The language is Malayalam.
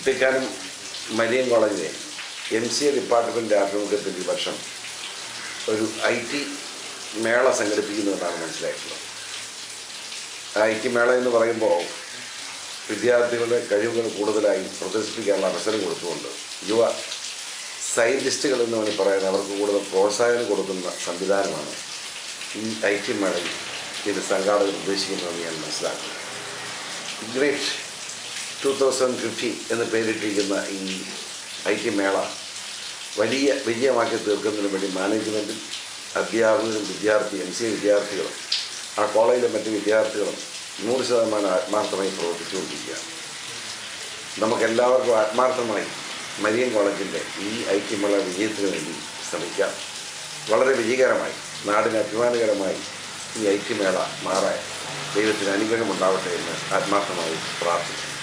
കുട്ടിക്കാനം മരിയൻ കോളേജിലെ എം സി എ ഡിപ്പാർട്ട്മെൻറ്റ് ആഭിമുഖ്യത്തിൽ ഈ വർഷം ഒരു ഐ ടി മേള സംഘടിപ്പിക്കുന്നുണ്ടെന്നാണ് മനസ്സിലായിട്ടുള്ളത് ഐ ടി മേള എന്ന് പറയുമ്പോൾ വിദ്യാർത്ഥികളുടെ കഴിവുകൾ കൂടുതലായി പ്രദർശിപ്പിക്കാനുള്ള അവസരം കൊടുത്തുകൊണ്ട് യുവ സയൻറ്റിസ്റ്റുകൾ എന്ന് വേണമെങ്കിൽ പറയാൻ അവർക്ക് കൂടുതൽ പ്രോത്സാഹനം കൊടുക്കുന്ന സംവിധാനമാണ് ഈ ഐ ടി മേളയിൽ ഇത് സംഘാടകർ ഉദ്ദേശിക്കുന്നതെന്ന് ഞാൻ മനസ്സിലാക്കുന്നു ഗ്രേറ്റ് ടു തൗസൻഡ് ഫിഫ്റ്റി എന്ന് പേരിട്ടിരിക്കുന്ന ഈ ഐ ടി മേള വലിയ വിജയമാക്കി തീർക്കുന്നതിന് വേണ്ടി മാനേജ്മെൻറ്റും അധ്യാപകരും വിദ്യാർത്ഥി എം സി എ വിദ്യാർത്ഥികളും ആ കോളേജിലെ മറ്റ് വിദ്യാർത്ഥികളും നൂറ് ശതമാനം ആത്മാർത്ഥമായി പ്രവർത്തിച്ചുകൊണ്ടിരിക്കുകയാണ് നമുക്കെല്ലാവർക്കും ആത്മാർത്ഥമായി മരിയൻ കോളേജിൻ്റെ ഈ ഐ ടി മേള വിജയത്തിന് വേണ്ടി ശ്രമിക്കാം വളരെ വിജയകരമായി നാടിന് അഭിമാനകരമായി ഈ ഐ ടി മേള മാറാൻ ദൈവത്തിന് അനുഗ്രഹമുണ്ടാവട്ടെ എന്ന് ആത്മാർത്ഥമായി പ്രാർത്ഥിക്കുന്നു